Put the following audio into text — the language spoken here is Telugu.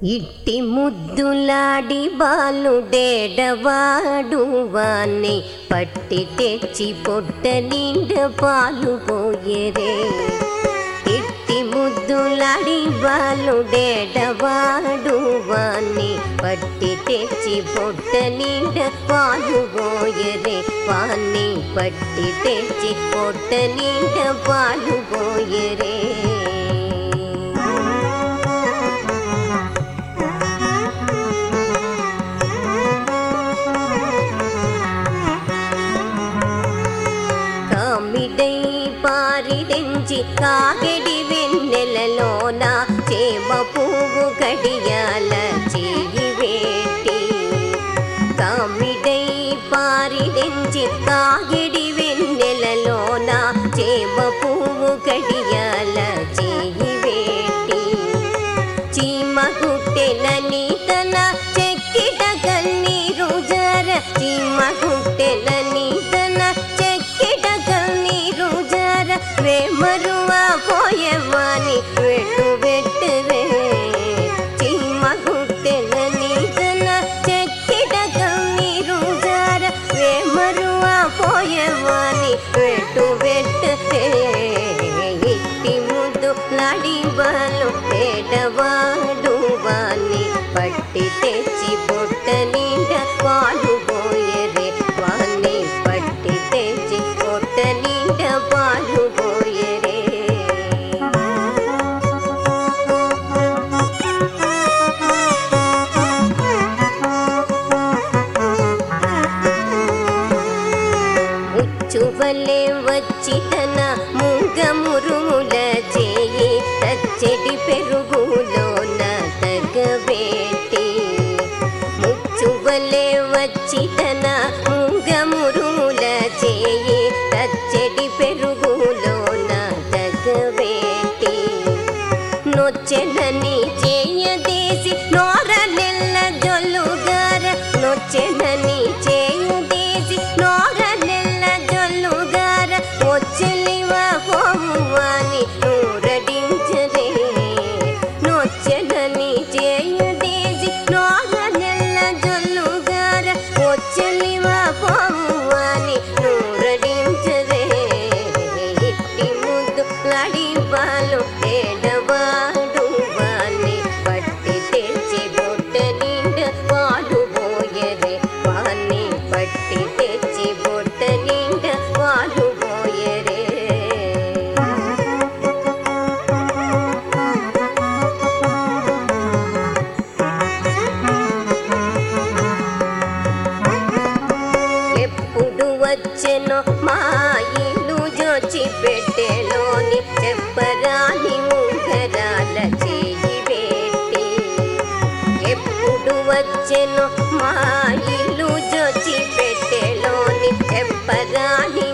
ఇట్టి ముద్దులాడి బాలుడేడవాడు వాణ్ణి పట్టి తెచ్చి పొట్ట నిండ పాలు పోయేరే ఇట్టి ముద్దులాడి బాలుడేడవాడు వాణ్ణి పట్టి తెచ్చి పొట్ట నిండ పాలు పోయరే వాణ్ణి పట్టి తెచ్చి పొట్ట నిండ పాలు పోయరే కామిడై పారిదెంచి కాగడి వెన్నెలలోన చేమ పువ్వు గడియాల చేయి వేటి కామిడై పారిదెంచి కాగడి వెన్నెలలోన చేమ పువ్వు గడియాల చేయి వేటి చీమ గుట్టెలని తన చెక్కిట కన్నీరు జర చీమ గుట్టెలని తన చెక్కిట కన్నీరు జర వేమరువ పోయేవాని వెట్టు వెట్టురే చీమ గుట్టెలని తన చెక్కిట కన్నీరు జర వేమరువ పోయేవాని వెట్టు వెట్టురే ఇట్టి ముద్దు లాడి బాలు పేదవాడు వాణ్ణి పట్టి తెచ్చి పొట్ట నిండ పాలు పోయరే వాణ్ణి పట్టి తెచ్చి పొట్ట నిండ పాలు పోయరే ముచ్చువలే వచ్చి తన మూగ మురుముల చేయి తచ్చడి పెరుగులోన తగబెట్టి ముచ్చువలే వచ్చి తన మూగ మురుముల చేయి తచ్చడి పెరుగులోన తగబెట్టి నొచ్చెదని చేయదేసి నోర నెల్ల జొల్లుగార నొచ్చెదని చేయదేసి నోర నెల్ల జొల్లుగార వచ్చలివ పోవాని నూరడించరే నొచ్చెదని చేయదేసి నోర నెల్ల జొల్లుగార వచ్చలివ పోవాని నూరడించరే ఇట్టి ముద్దు లాడి బాలు ఏడవాడు వాణ్ణి పట్టి తెచ్చి బొట్ట నిండ పాలు పోయరే వాణ్ణి పట్టి తెచ్చి బొట్ట నిండ పాలు పోయరే ఎప్పుడు వచ్చెనో మా ఇల్లు జోచి పెట్టెలోని చెప్పరాని ఉంగరాల చేయి పెట్టి ఎప్పుడు వచ్చెనో మా ఇల్లు జోచి పెట్టెలోని చెప్పరాని